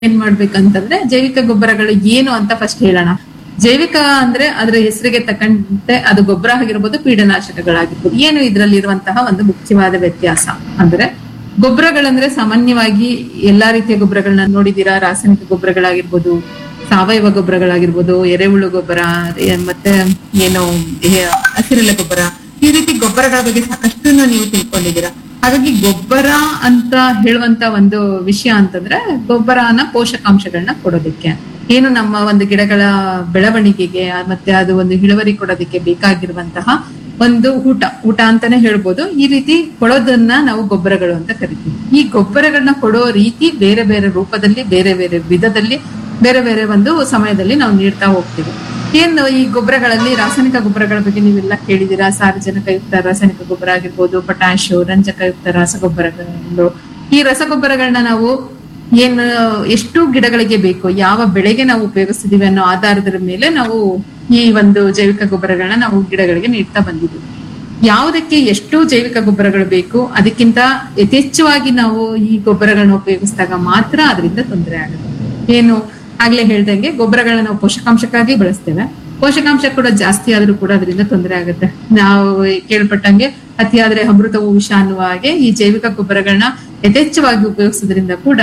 ಏನ್ ಮಾಡ್ಬೇಕಂತಂದ್ರೆ ಜೈವಿಕ ಗೊಬ್ಬರಗಳು ಏನು ಅಂತ ಫಸ್ಟ್ ಹೇಳೋಣ ಜೈವಿಕ ಅಂದ್ರೆ ಅದರ ಹೆಸರಿಗೆ ತಕ್ಕಂತೆ ಅದು ಗೊಬ್ಬರ ಆಗಿರ್ಬೋದು ಪೀಡನಾಶಕಗಳಾಗಿರ್ಬೋದು ಏನು ಇದರಲ್ಲಿ ಇರುವಂತಹ ಒಂದು ಮುಖ್ಯವಾದ ವ್ಯತ್ಯಾಸ ಅಂದ್ರೆ ಗೊಬ್ಬರಗಳಂದ್ರೆ ಸಾಮಾನ್ಯವಾಗಿ ಎಲ್ಲಾ ರೀತಿಯ ಗೊಬ್ಬರಗಳನ್ನ ನೋಡಿದೀರಾ ರಾಸಾಯನಿಕ ಗೊಬ್ಬರಗಳಾಗಿರ್ಬೋದು ಸಾವಯವ ಗೊಬ್ಬರಗಳಾಗಿರ್ಬೋದು ಎರೆಹುಳು ಗೊಬ್ಬರ ಎ- ಮತ್ತೆ ಏನು ಎ- ಹಸಿರೆಲೆ ಗೊಬ್ಬರ ಈ ರೀತಿ ಗೊಬ್ಬರಗಳ ಬಗ್ಗೆ ಸಾಕಷ್ಟು ನೀವು ತಿಳ್ಕೊಂಡಿದ್ದೀರಾ ಹಾಗಾಗಿ ಗೊಬ್ಬರ ಅಂತ ಹೇಳುವಂತ ಒಂದು ವಿಷಯ ಅಂತಂದ್ರೆ ಗೊಬ್ಬರನ ಪೋಷಕಾಂಶಗಳನ್ನ ಕೊಡೋದಕ್ಕೆ ಏನು ನಮ್ಮ ಒಂದು ಗಿಡಗಳ ಬೆಳವಣಿಗೆಗೆ ಆ, ಮತ್ತೆ ಅದು ಒಂದು ಇಳುವರಿ ಕೊಡೋದಕ್ಕೆ ಬೇಕಾಗಿರುವಂತಹ ಒಂದು ಊಟ ಊಟ ಅಂತಾನೆ ಹೇಳ್ಬೋದು ಈ ರೀತಿ ಕೊಡೋದನ್ನ ನಾವು ಗೊಬ್ಬರಗಳು ಅಂತ ಕರಿತೀವಿ ಈ ಗೊಬ್ಬರಗಳನ್ನ ಕೊಡೋ ರೀತಿ ಬೇರೆ ಬೇರೆ ರೂಪದಲ್ಲಿ ಬೇರೆ ಬೇರೆ ವಿಧದಲ್ಲಿ ಬೇರೆ ಬೇರೆ ಒಂದು ಸಮಯದಲ್ಲಿ ನಾವು ನೀಡ್ತಾ ಹೋಗ್ತೀವಿ ಏನು ಈ ಗೊಬ್ಬರಗಳಲ್ಲಿ ರಾಸಾಯನಿಕ ಗೊಬ್ಬರಗಳ ಬಗ್ಗೆ ನೀವೆಲ್ಲ ಕೇಳಿದೀರಾ ಸಾರಜನಕಯುಕ್ತ ರಾಸಾಯನಿಕ ಗೊಬ್ಬರ ಆಗಿರ್ಬೋದು ಪೊಟ್ಯಾಶು ರಂಜಕಯುಕ್ತ ರಸಗೊಬ್ಬರಗಳು ಈ ರಸಗೊಬ್ಬರಗಳನ್ನ ನಾವು ಏನು ಎಷ್ಟು ಗಿಡಗಳಿಗೆ ಬೇಕು ಯಾವ ಬೆಳೆಗೆ ನಾವು ಉಪಯೋಗಿಸ್ತಿದೀವಿ ಅನ್ನೋ ಆಧಾರದ ಮೇಲೆ ನಾವು ಈ ಒಂದು ಜೈವಿಕ ಗೊಬ್ಬರಗಳನ್ನ ನಾವು ಗಿಡಗಳಿಗೆ ನೀಡ್ತಾ ಬಂದಿದ್ದೀವಿ ಯಾವುದಕ್ಕೆ ಎಷ್ಟು ಜೈವಿಕ ಗೊಬ್ಬರಗಳು ಬೇಕು ಅದಕ್ಕಿಂತ ಯಥೇಚ್ಛವಾಗಿ ನಾವು ಈ ಗೊಬ್ಬರಗಳನ್ನ ಉಪಯೋಗಿಸಿದಾಗ ಮಾತ್ರ ಅದರಿಂದ ತೊಂದರೆ ಆಗುತ್ತೆ ಏನು ಆಗ್ಲೇ ಹೇಳ್ದಂಗೆ ಗೊಬ್ಬರಗಳನ್ನ ನಾವು ಪೋಷಕಾಂಶಕ್ಕಾಗಿ ಬಳಸ್ತೇವೆ ಪೋಷಕಾಂಶ ಕೂಡ ಜಾಸ್ತಿ ಆದ್ರೂ ಕೂಡ ಅದರಿಂದ ತೊಂದರೆ ಆಗುತ್ತೆ ನಾವು ಕೇಳ್ಪಟ್ಟಂಗೆ ಅತಿಯಾದ್ರೆ ಅಮೃತವು ವಿಷ ಅನ್ನುವ ಹಾಗೆ ಈ ಜೈವಿಕ ಗೊಬ್ಬರಗಳನ್ನ ಯಥೇಚ್ಛವಾಗಿ ಉಪಯೋಗಿಸೋದ್ರಿಂದ ಕೂಡ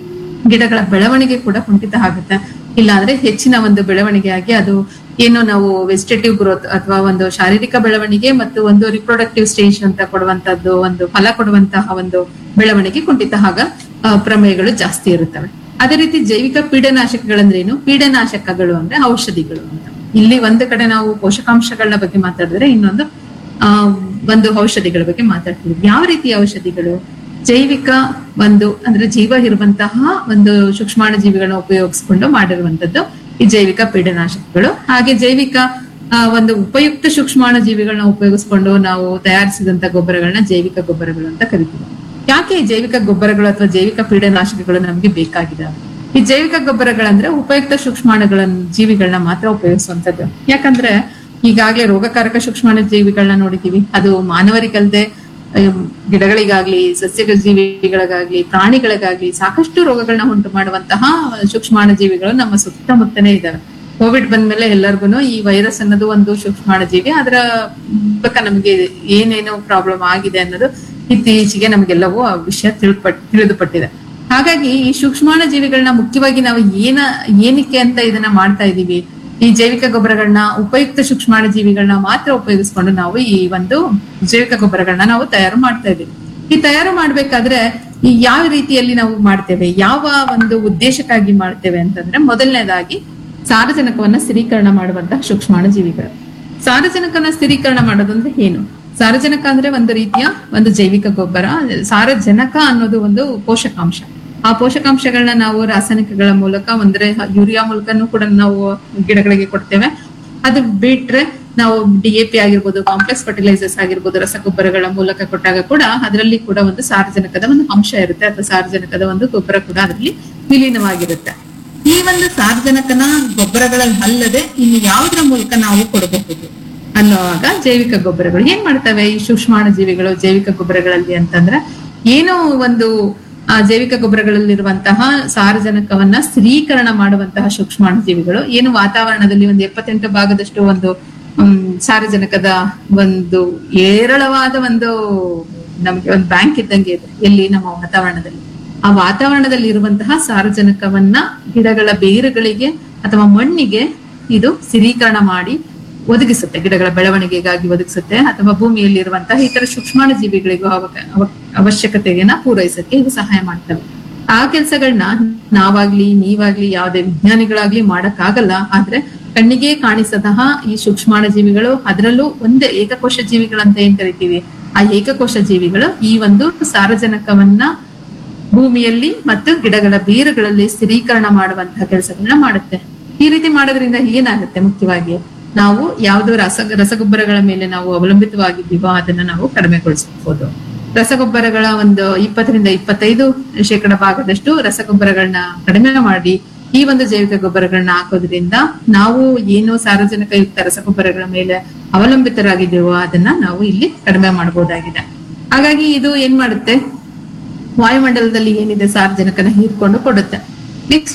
ಗಿಡಗಳ ಬೆಳವಣಿಗೆ ಕೂಡ ಕುಂಠಿತ ಆಗುತ್ತೆ ಇಲ್ಲಾಂದ್ರೆ ಹೆಚ್ಚಿನ ಒಂದು ಬೆಳವಣಿಗೆ ಆಗಿ ಅದು ಏನು ನಾವು ವೆಜಿಟೇಟಿವ್ ಗ್ರೋತ್ ಅಥವಾ ಒಂದು ಶಾರೀರಿಕ ಬೆಳವಣಿಗೆ ಮತ್ತು ಒಂದು ರಿಪ್ರೊಡಕ್ಟಿವ್ ಸ್ಟೇಜ್ ಅಂತ ಕೊಡುವಂತದ್ದು ಒಂದು ಫಲ ಕೊಡುವಂತಹ ಒಂದು ಬೆಳವಣಿಗೆ ಕುಂಠಿತ ಆಗ ಆ, ಪ್ರಮೇಯಗಳು ಜಾಸ್ತಿ ಇರುತ್ತವೆ ಅದೇ ರೀತಿ ಜೈವಿಕ ಪೀಡನಾಶಕಗಳಂದ್ರೇನು ಪೀಡನಾಶಕಗಳು ಅಂದ್ರೆ ಔಷಧಿಗಳು ಅಂತ ಇಲ್ಲಿ ಒಂದು ಕಡೆ ನಾವು ಪೋಷಕಾಂಶಗಳ ಬಗ್ಗೆ ಮಾತಾಡಿದ್ರೆ ಇನ್ನೊಂದು ಆ ಒಂದು ಔಷಧಿಗಳ ಬಗ್ಗೆ ಮಾತಾಡ್ತೀವಿ ಯಾವ ರೀತಿಯ ಔಷಧಿಗಳು ಜೈವಿಕ ಒಂದು ಅಂದ್ರೆ ಜೀವ ಇರುವಂತಹ ಒಂದು ಸೂಕ್ಷ್ಮಾಣು ಜೀವಿಗಳನ್ನ ಉಪಯೋಗಿಸ್ಕೊಂಡು ಮಾಡಿರುವಂತದ್ದು ಈ ಜೈವಿಕ ಪೀಡನಾಶಕಗಳು ಹಾಗೆ ಜೈವಿಕ ಆ, ಒಂದು ಉಪಯುಕ್ತ ಸೂಕ್ಷ್ಮಾಣು ಜೀವಿಗಳನ್ನ ಉಪಯೋಗಿಸ್ಕೊಂಡು ನಾವು ತಯಾರಿಸಿದಂತ ಗೊಬ್ಬರಗಳನ್ನ ಜೈವಿಕ ಗೊಬ್ಬರಗಳು ಅಂತ ಕರಿತೀವಿ ಯಾಕೆ ಈ ಜೈವಿಕ ಗೊಬ್ಬರಗಳು ಅಥವಾ ಜೈವಿಕ ಪೀಡನಾಶಕಗಳು ನಮ್ಗೆ ಬೇಕಾಗಿದೆ ಈ ಜೈವಿಕ ಗೊಬ್ಬರಗಳಂದ್ರೆ ಉಪಯುಕ್ತ ಸೂಕ್ಷ್ಮಾಣುಗಳ ಜೀವಿಗಳನ್ನ ಮಾತ್ರ ಉಪಯೋಗಿಸುವಂತದ್ದು ಯಾಕಂದ್ರೆ ಈಗಾಗಲೇ ರೋಗಕಾರಕ ಸೂಕ್ಷ್ಮಾಣು ಜೀವಿಗಳನ್ನ ನೋಡಿದೀವಿ ಅದು ಮಾನವರಿಗಲ್ದೆ ಅಹ್, ಗಿಡಗಳಿಗಾಗ್ಲಿ ಸಸ್ಯ ಜೀವಿಗಳಿಗಾಗ್ಲಿ ಪ್ರಾಣಿಗಳಿಗಾಗ್ಲಿ ಸಾಕಷ್ಟು ರೋಗಗಳನ್ನ ಉಂಟು ಮಾಡುವಂತಹ ಸೂಕ್ಷ್ಮಾಣು ಜೀವಿಗಳು ನಮ್ಮ ಸುತ್ತಮುತ್ತನೇ ಇದಾವೆ ಕೋವಿಡ್ ಬಂದ್ಮೇಲೆ ಎಲ್ಲರಿಗೂ ಈ ವೈರಸ್ ಅನ್ನೋದು ಒಂದು ಸೂಕ್ಷ್ಮಾಣು ಜೀವಿ ಅದರ ಮೂಲಕ ನಮಗೆ ಏನೇನು ಪ್ರಾಬ್ಲಮ್ ಆಗಿದೆ ಅನ್ನೋದು ಇತ್ತೀಚೆಗೆ ನಮಗೆಲ್ಲವೂ ಆ ವಿಷಯ ತಿಳ್ಪಟ್ ತಿಳಿದುಪಟ್ಟಿದೆ ಹಾಗಾಗಿ ಈ ಸೂಕ್ಷ್ಮಾಣು ಜೀವಿಗಳನ್ನ ಮುಖ್ಯವಾಗಿ ನಾವು ಏನ ಏನಕ್ಕೆ ಅಂತ ಇದನ್ನ ಮಾಡ್ತಾ ಇದೀವಿ ಈ ಜೈವಿಕ ಗೊಬ್ಬರಗಳನ್ನ ಉಪಯುಕ್ತ ಸೂಕ್ಷ್ಮಾಣು ಜೀವಿಗಳನ್ನ ಮಾತ್ರ ಉಪಯೋಗಿಸ್ಕೊಂಡು ನಾವು ಈ ಒಂದು ಜೈವಿಕ ಗೊಬ್ಬರಗಳನ್ನ ನಾವು ತಯಾರು ಮಾಡ್ತಾ ಇದೀವಿ ಈ ತಯಾರು ಮಾಡ್ಬೇಕಾದ್ರೆ ಈ ಯಾವ ರೀತಿಯಲ್ಲಿ ನಾವು ಮಾಡ್ತೇವೆ ಯಾವ ಒಂದು ಉದ್ದೇಶಕ್ಕಾಗಿ ಮಾಡ್ತೇವೆ ಅಂತಂದ್ರೆ ಮೊದಲನೇದಾಗಿ ಸಾರಜನಕವನ್ನ ಸ್ಥಿರೀಕರಣ ಮಾಡುವಂತಹ ಸೂಕ್ಷ್ಮಾಣು ಜೀವಿಗಳು ಸಾರಜನಕನ ಸ್ಥಿರೀಕರಣ ಮಾಡೋದಂದ್ರೆ ಏನು ಸಾರಜನಕ ಅಂದ್ರೆ ಒಂದು ರೀತಿಯ ಒಂದು ಜೈವಿಕ ಗೊಬ್ಬರ ಸಾರಜನಕ ಅನ್ನೋದು ಒಂದು ಪೋಷಕಾಂಶ ಆ ಪೋಷಕಾಂಶಗಳನ್ನ ನಾವು ರಾಸಾಯನಿಕಗಳ ಮೂಲಕ ಅಂದ್ರೆ ಯೂರಿಯಾ ಮೂಲಕನೂ ಕೂಡ ನಾವು ಗಿಡಗಳಿಗೆ ಕೊಡ್ತೇವೆ ಅದು ಬಿಟ್ರೆ ನಾವು ಡಿ ಎ ಪಿ ಆಗಿರ್ಬೋದು ಕಾಂಪ್ಲೆಕ್ಸ್ ಫರ್ಟಿಲೈಸರ್ಸ್ ಆಗಿರ್ಬೋದು ರಸಗೊಬ್ಬರಗಳ ಮೂಲಕ ಕೊಟ್ಟಾಗ ಕೂಡ ಅದರಲ್ಲಿ ಕೂಡ ಒಂದು ಸಾರಜನಕದ ಒಂದು ಅಂಶ ಇರುತ್ತೆ ಅಥವಾ ಸಾರಜನಕದ ಒಂದು ಗೊಬ್ಬರ ಕೂಡ ಅದರಲ್ಲಿ ವಿಲೀನವಾಗಿರುತ್ತೆ ಈ ಒಂದು ಸಾರಜನಕನ ಗೊಬ್ಬರಗಳಲ್ಲಿ ಅಲ್ಲದೆ ಇನ್ನು ಯಾವುದರ ಮೂಲಕ ನಾವು ಕೊಡಬಹುದು ಅನ್ನುವಾಗ ಜೈವಿಕ ಗೊಬ್ಬರಗಳು ಏನ್ ಮಾಡ್ತವೆ ಈ ಸೂಕ್ಷ್ಮಾಣು ಜೀವಿಗಳು ಜೈವಿಕ ಗೊಬ್ಬರಗಳಲ್ಲಿ ಅಂತಂದ್ರೆ ಏನೋ ಒಂದು ಆ ಜೈವಿಕ ಗೊಬ್ಬರಗಳಲ್ಲಿರುವಂತಹ ಸಾರಜನಕವನ್ನ ಸ್ಥಿರೀಕರಣ ಮಾಡುವಂತಹ ಸೂಕ್ಷ್ಮಾಣು ಜೀವಿಗಳು ಏನು ವಾತಾವರಣದಲ್ಲಿ ಒಂದು ಎಪ್ಪತ್ತೆಂಟು ಭಾಗದಷ್ಟು ಒಂದು ಹ್ಮ್, ಸಾರಜನಕದ ಒಂದು ಏರಳವಾದ ಒಂದು ನಮ್ಗೆ ಒಂದು ಬ್ಯಾಂಕ್ ಇದ್ದಂಗೆ ಇದೆ ಎಲ್ಲಿ ನಮ್ಮ ವಾತಾವರಣದಲ್ಲಿ ಆ ವಾತಾವರಣದಲ್ಲಿ ಇರುವಂತಹ ಸಾರಜನಕವನ್ನ ಗಿಡಗಳ ಬೇರುಗಳಿಗೆ ಅಥವಾ ಮಣ್ಣಿಗೆ ಇದು ಸ್ಥಿರೀಕರಣ ಮಾಡಿ ಒದಗಿಸುತ್ತೆ ಗಿಡಗಳ ಬೆಳವಣಿಗೆಗಾಗಿ ಒದಗಿಸುತ್ತೆ ಅಥವಾ ಭೂಮಿಯಲ್ಲಿ ಇರುವಂತಹ ಇತರ ಸೂಕ್ಷ್ಮಾಣು ಜೀವಿಗಳಿಗೂ ಅವಕ- ಅವ- ಅವಶ್ಯಕತೆಯನ್ನ ಪೂರೈಸಕ್ಕೆ ಇದು ಸಹಾಯ ಮಾಡ್ತವೆ ಆ ಕೆಲಸಗಳನ್ನ ನಾವಾಗ್ಲಿ ನೀವಾಗ್ಲಿ ಯಾವುದೇ ವಿಜ್ಞಾನಿಗಳಾಗ್ಲಿ ಮಾಡಕ್ಕಾಗಲ್ಲ ಆದ್ರೆ ಕಣ್ಣಿಗೆ ಕಾಣಿಸತಹ ಈ ಸೂಕ್ಷ್ಮಾಣು ಜೀವಿಗಳು ಅದರಲ್ಲೂ ಒಂದೇ ಏಕಕೋಶ ಜೀವಿಗಳಂತ ಏನ್ ಕರಿತೀವಿ ಆ ಏಕಕೋಶ ಜೀವಿಗಳು ಈ ಒಂದು ಸಾರಜನಕವನ್ನ ಭೂಮಿಯಲ್ಲಿ ಮತ್ತು ಗಿಡಗಳ ಬೇರುಗಳಲ್ಲಿ ಸ್ಥಿರೀಕರಣ ಮಾಡುವಂತಹ ಕೆಲಸಗಳನ್ನ ಮಾಡುತ್ತೆ ಈ ರೀತಿ ಮಾಡೋದ್ರಿಂದ ಏನಾಗುತ್ತೆ ಮುಖ್ಯವಾಗಿ ನಾವು ಯಾವ್ದು ರಸ ರಸಗೊಬ್ಬರಗಳ ಮೇಲೆ ನಾವು ಅವಲಂಬಿತವಾಗಿದ್ದೀವೋ ಅದನ್ನ ನಾವು ಕಡಿಮೆಗೊಳಿಸಬಹುದು ರಸಗೊಬ್ಬರಗಳ ಒಂದು ಇಪ್ಪತ್ತರಿಂದ ಇಪ್ಪತ್ತೈದು ಶೇಕಡ ಭಾಗದಷ್ಟು ರಸಗೊಬ್ಬರಗಳನ್ನ ಕಡಿಮೆ ಮಾಡಿ ಈ ಒಂದು ಜೈವಿಕ ಗೊಬ್ಬರಗಳನ್ನ ಹಾಕೋದ್ರಿಂದ ನಾವು ಏನು ಸಾರಜನಕಯುಕ್ತ ರಸಗೊಬ್ಬರಗಳ ಮೇಲೆ ಅವಲಂಬಿತರಾಗಿದ್ದೇವೋ ಅದನ್ನ ನಾವು ಇಲ್ಲಿ ಕಡಿಮೆ ಮಾಡಬಹುದಾಗಿದೆ ಹಾಗಾಗಿ ಇದು ಏನ್ ಮಾಡುತ್ತೆ ವಾಯುಮಂಡಲದಲ್ಲಿ ಏನಿದೆ ಸಾರಜನಕನ ಹೀರ್ಕೊಂಡು ಕೊಡುತ್ತೆ ನೆಕ್ಸ್ಟ್